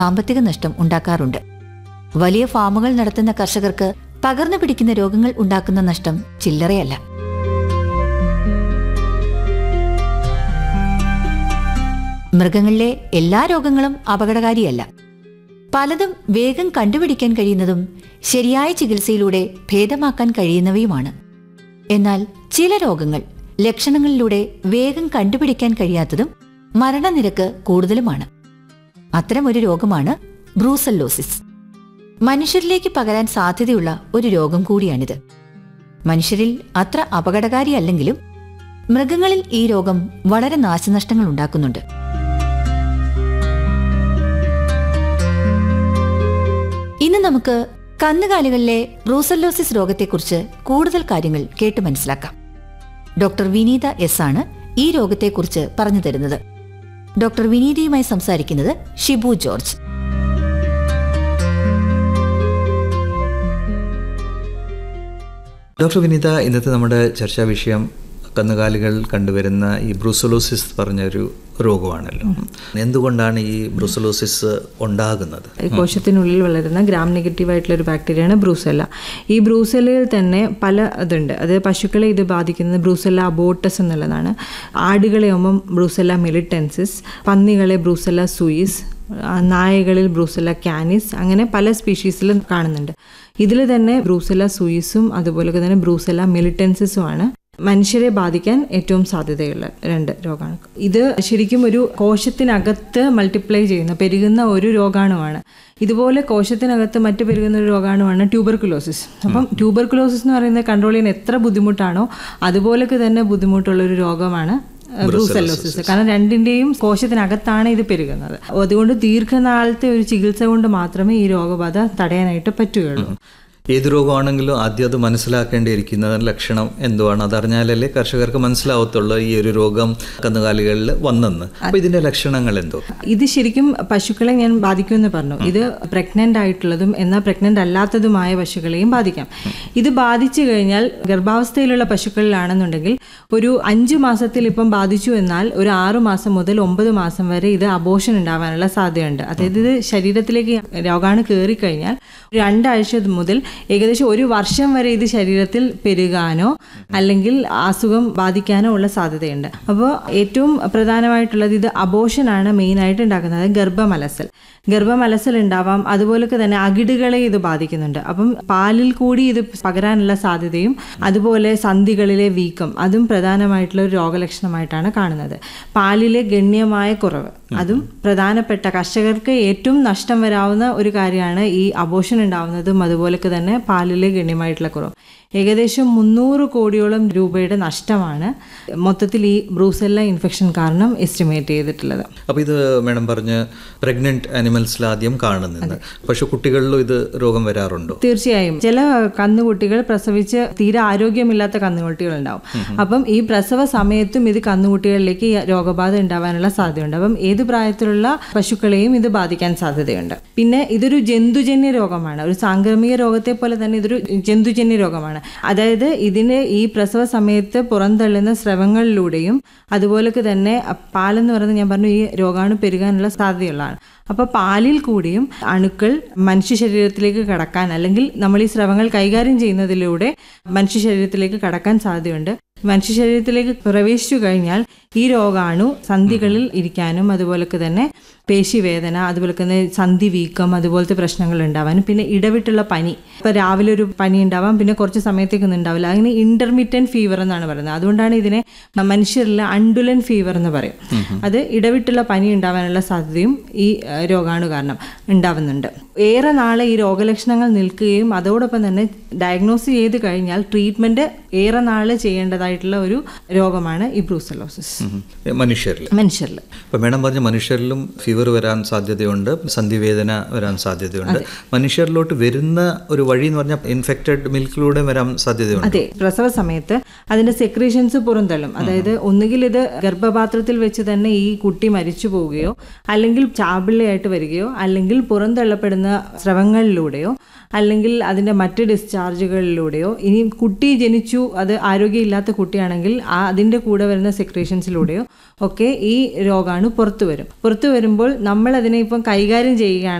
സാമ്പത്തിക നഷ്ടം ഉണ്ടാക്കാറുണ്ട് വലിയ ഫാമുകൾ നടത്തുന്ന കർഷകർക്ക് പകർന്നു പിടിക്കുന്ന രോഗങ്ങൾ ഉണ്ടാക്കുന്ന നഷ്ടം ചില്ലറയല്ല മൃഗങ്ങളിലെ എല്ലാ രോഗങ്ങളും അപകടകാരിയല്ല പലതും വേഗം കണ്ടുപിടിക്കാൻ കഴിയുന്നതും ശരിയായ ചികിത്സയിലൂടെ ഭേദമാക്കാൻ കഴിയുന്നവയുമാണ് എന്നാൽ ചില രോഗങ്ങൾ ലക്ഷണങ്ങളിലൂടെ വേഗം കണ്ടുപിടിക്കാൻ കഴിയാത്തതും മരണനിരക്ക് കൂടുതലുമാണ് അത്തരമൊരു രോഗമാണ് ബ്രൂസല്ലോസിസ് മനുഷ്യരിലേക്ക് പകരാൻ സാധ്യതയുള്ള ഒരു രോഗം കൂടിയാണിത് മനുഷ്യരിൽ അത്ര അപകടകാരിയല്ലെങ്കിലും മൃഗങ്ങളിൽ ഈ രോഗം വളരെ നാശനഷ്ടങ്ങൾ ഉണ്ടാക്കുന്നുണ്ട് ഇന്ന് നമുക്ക് കന്നുകാലികളിലെ ബ്രൂസല്ലോസിസ് രോഗത്തെക്കുറിച്ച് കൂടുതൽ കാര്യങ്ങൾ കേട്ട് മനസ്സിലാക്കാം ഡോക്ടർ വിനീത എസ് ആണ് ഈ രോഗത്തെക്കുറിച്ച് പറഞ്ഞു തരുന്നത് ഡോക്ടർ വിനീതയുമായി സംസാരിക്കുന്നത് ഷിബു ജോർജ് ഡോക്ടർ വിനീത ഇന്നത്തെ നമ്മുടെ ചർച്ചാ വിഷയം കന്നുകാലികൾ കണ്ടുവരുന്ന ഈ ബ്രൂസലോസിസ് പറഞ്ഞൊരു രോഗമാണല്ലോ എന്തുകൊണ്ടാണ് ഈ ബ്രൂസലോസിസ് ഉണ്ടാകുന്നത് ഈ കോശത്തിനുള്ളിൽ വളരുന്ന ഗ്രാം നെഗറ്റീവ് ആയിട്ടുള്ള ഒരു ബാക്ടീരിയയാണ് ബ്രൂസെല്ല ഈ ബ്രൂസെല്ലയിൽ തന്നെ പല ഇതുണ്ട് അത് പശുക്കളെ ഇത് ബാധിക്കുന്നത് ബ്രൂസെല്ല അബോട്ടസ് എന്നുള്ളതാണ് ആടുകളെ ആകുമ്പം ബ്രൂസെല്ല മിലിറ്റൻസിസ് പന്നികളെ ബ്രൂസെല്ല സൂയിസ് ആ, നായകളിൽ ബ്രൂസെല്ല കാനിസ് അങ്ങനെ പല സ്പീഷീസിലും കാണുന്നുണ്ട് ഇതിൽ തന്നെ ബ്രൂസെല്ല സൂയിസും അതുപോലെ തന്നെ ബ്രൂസെല്ല മിലിറ്റൻസിസുമാണ് മനുഷ്യരെ ബാധിക്കാൻ ഏറ്റവും സാധ്യതയുള്ള രണ്ട് രോഗമാണ് ഇത് ശരിക്കും ഒരു കോശത്തിനകത്ത് മൾട്ടിപ്ലൈ ചെയ്യുന്ന പെരുകുന്ന ഒരു രോഗാണുവാണ് ഇതുപോലെ കോശത്തിനകത്ത് മറ്റു പെരുകുന്ന ഒരു രോഗാണുവാണ് ട്യൂബർക്കുലോസിസ് അപ്പം ട്യൂബർക്കുലോസിസ് എന്ന് പറയുന്നത് കൺട്രോൾ ചെയ്യാൻ എത്ര ബുദ്ധിമുട്ടാണോ അതുപോലൊക്കെ തന്നെ ബുദ്ധിമുട്ടുള്ള ഒരു രോഗമാണ് ബ്രൂസെല്ലോസിസ് കാരണം രണ്ടിന്റെയും കോശത്തിനകത്താണ് ഇത് പെരുകുന്നത് അതുകൊണ്ട് ദീർഘനാളത്തെ ഒരു ചികിത്സ കൊണ്ട് മാത്രമേ ഈ രോഗബാധ തടയാനായിട്ട് പറ്റുകയുള്ളൂ ഏത് രോഗമാണെങ്കിലും ആദ്യം അത് മനസ്സിലാക്കേണ്ടിയിരിക്കുന്ന ലക്ഷണം എന്തുവാണ് അതറിഞ്ഞാലല്ലേ കർഷകർക്ക് മനസ്സിലാവത്തുള്ളൂ ഈ ഒരു രോഗം കന്നുകാലികളിൽ വന്നെന്ന് അപ്പൊ ഇതിന്റെ ലക്ഷണങ്ങൾ എന്തോ ഇത് ശരിക്കും പശുക്കളെ ഞാൻ ബാധിക്കുമെന്ന് പറഞ്ഞു ഇത് പ്രഗ്നന്റ് ആയിട്ടുള്ളതും എന്നാൽ പ്രഗ്നന്റ് അല്ലാത്തതുമായ പശുക്കളെയും ബാധിക്കാം ഇത് ബാധിച്ചു കഴിഞ്ഞാൽ ഗർഭാവസ്ഥയിലുള്ള പശുക്കളിലാണെന്നുണ്ടെങ്കിൽ ഒരു അഞ്ച് മാസത്തിൽ ഇപ്പം ബാധിച്ചു എന്നാൽ ഒരു ആറു മാസം മുതൽ ഒമ്പത് മാസം വരെ ഇത് അബോഷൻ ഉണ്ടാവാനുള്ള സാധ്യതയുണ്ട് അതായത് ഇത് ശരീരത്തിലേക്ക് രോഗാണു കയറി കഴിഞ്ഞാൽ രണ്ടാഴ്ച മുതൽ ഏകദേശം ഒരു വർഷം വരെ ഇത് ശരീരത്തിൽ പെരുകാനോ അല്ലെങ്കിൽ അസുഖം ബാധിക്കാനോ ഉള്ള സാധ്യതയുണ്ട് അപ്പോൾ ഏറ്റവും പ്രധാനമായിട്ടുള്ളത് ഇത് അബോഷനാണ് മെയിനായിട്ട് ഉണ്ടാക്കുന്നത് അതായത് ഗർഭമലസൽ ഗർഭമലസൽ ഉണ്ടാവാം അതുപോലൊക്കെ തന്നെ അകിടുകളെ ഇത് ബാധിക്കുന്നുണ്ട് അപ്പം പാലിൽ കൂടി ഇത് പകരാനുള്ള സാധ്യതയും അതുപോലെ സന്ധികളിലെ വീക്കം അതും പ്രധാനമായിട്ടുള്ള ഒരു രോഗലക്ഷണമായിട്ടാണ് കാണുന്നത് പാലിലെ ഗണ്യമായ കുറവ് അതും പ്രധാനപ്പെട്ട കർഷകർക്ക് ഏറ്റവും നഷ്ടം വരാവുന്ന ഒരു കാര്യമാണ് ഈ അബോഷൻ ഉണ്ടാവുന്നതും അതുപോലൊക്കെ തന്നെ പാലിലെ ഗണ്യമായിട്ടുള്ള കുറവ് ഏകദേശം മുന്നൂറ് കോടിയോളം രൂപയുടെ നഷ്ടമാണ് മൊത്തത്തിൽ ഈ ബ്രൂസെല്ല ഇൻഫെക്ഷൻ കാരണം എസ്റ്റിമേറ്റ് ചെയ്തിട്ടുള്ളത് അപ്പൊ ഇത് മേഡം പറഞ്ഞ് പ്രഗ്നന്റ് ആനിമൽസിൽ ആദ്യം കാണുന്നത് പക്ഷെ കുട്ടികളിലും ഇത് രോഗം വരാറുണ്ടോ തീർച്ചയായും ചില കന്നുകുട്ടികൾ പ്രസവിച്ച് തീരെ ആരോഗ്യമില്ലാത്ത കന്നുകുട്ടികൾ ഉണ്ടാവും അപ്പം ഈ പ്രസവ സമയത്തും ഇത് കന്നുകുട്ടികളിലേക്ക് ഈ രോഗബാധ ഉണ്ടാവാനുള്ള സാധ്യതയുണ്ട് അപ്പം ഏത് പ്രായത്തിലുള്ള പശുക്കളെയും ഇത് ബാധിക്കാൻ സാധ്യതയുണ്ട് പിന്നെ ഇതൊരു ജന്തുജന്യ രോഗമാണ് ഒരു സാംക്രമിക രോഗത്തെ പോലെ തന്നെ ഇതൊരു ജന്തുജന്യ രോഗമാണ് അതായത് ഇതിന് ഈ പ്രസവ സമയത്ത് പുറന്തള്ളുന്ന സ്രവങ്ങളിലൂടെയും അതുപോലൊക്കെ തന്നെ പാലെന്ന് പറയുന്നത് ഞാൻ പറഞ്ഞു ഈ രോഗാണു പെരുകാനുള്ള സാധ്യതയുള്ളതാണ് അപ്പോൾ പാലിൽ കൂടിയും അണുക്കൾ മനുഷ്യ ശരീരത്തിലേക്ക് കടക്കാൻ അല്ലെങ്കിൽ നമ്മൾ ഈ സ്രവങ്ങൾ കൈകാര്യം ചെയ്യുന്നതിലൂടെ മനുഷ്യ ശരീരത്തിലേക്ക് കടക്കാൻ സാധ്യതയുണ്ട് മനുഷ്യ ശരീരത്തിലേക്ക് പ്രവേശിച്ചു കഴിഞ്ഞാൽ ഈ രോഗാണു സന്ധികളിൽ ഇരിക്കാനും അതുപോലൊക്കെ തന്നെ പേശിവേദന അതുപോലെ തന്നെ സന്ധി വീക്കം അതുപോലത്തെ പ്രശ്നങ്ങൾ ഉണ്ടാവാനും പിന്നെ ഇടവിട്ടുള്ള പനി ഇപ്പൊ രാവിലെ ഒരു പനി ഉണ്ടാവാം പിന്നെ കുറച്ച് സമയത്തേക്കൊന്നും ഉണ്ടാവില്ല അങ്ങനെ ഇന്റർമീഡിയന്റ് ഫീവർ എന്നാണ് പറയുന്നത് അതുകൊണ്ടാണ് ഇതിനെ മനുഷ്യരിലെ അണ്ടുലൻ ഫീവർ എന്ന് പറയും അത് ഇടവിട്ടുള്ള പനി ഉണ്ടാവാനുള്ള സാധ്യതയും ഈ ഏഹ്, രോഗാണു കാരണം ഉണ്ടാവുന്നുണ്ട് ഏറെ നാളെ ഈ രോഗലക്ഷണങ്ങൾ നിൽക്കുകയും അതോടൊപ്പം തന്നെ ഡയഗ്നോസ് ചെയ്ത് കഴിഞ്ഞാൽ ട്രീറ്റ്മെന്റ് ഏറെ നാള് ചെയ്യേണ്ടതായിട്ടുള്ള ഒരു രോഗമാണ് ഈ ബ്രൂസലോസിസ് മനുഷ്യരിൽ മനുഷ്യരിൽ ഇപ്പൊ മേഡം പറഞ്ഞ മനുഷ്യരിലും ഫീവർ വരാൻ സാധ്യതയുണ്ട് സന്ധിവേദന വരാൻ സാധ്യതയുണ്ട് മനുഷ്യരിലോട്ട് വരുന്ന ഒരു വഴി എന്ന് പറഞ്ഞാൽ ഇൻഫെക്റ്റഡ് മിൽക്കിലൂടെ വരാൻ സാധ്യതയുണ്ട് അതെ പ്രസവ സമയത്ത് അതിന്റെ സെക്രീഷൻസ് പുറന്തള്ളും അതായത് ഒന്നുകിൽ ഇത് ഗർഭപാത്രത്തിൽ വെച്ച് തന്നെ ഈ കുട്ടി മരിച്ചു പോവുകയോ അല്ലെങ്കിൽ ചാപിള്ളയായിട്ട് വരികയോ അല്ലെങ്കിൽ പുറന്തള്ളപ്പെടുന്ന സ്രവങ്ങളിലൂടെയോ അല്ലെങ്കിൽ അതിൻ്റെ മറ്റ് ഡിസ്ചാർജുകളിലൂടെയോ ഇനി കുട്ടി ജനിച്ചു അത് ആരോഗ്യമില്ലാത്ത കുട്ടിയാണെങ്കിൽ ആ അതിൻ്റെ കൂടെ വരുന്ന സെക്രേഷൻസിലൂടെയോ ഒക്കെ ഈ രോഗാണു പുറത്തു വരും പുറത്തു വരുമ്പോൾ നമ്മൾ അതിനെ ഇപ്പം കൈകാര്യം ചെയ്യുകയാണ്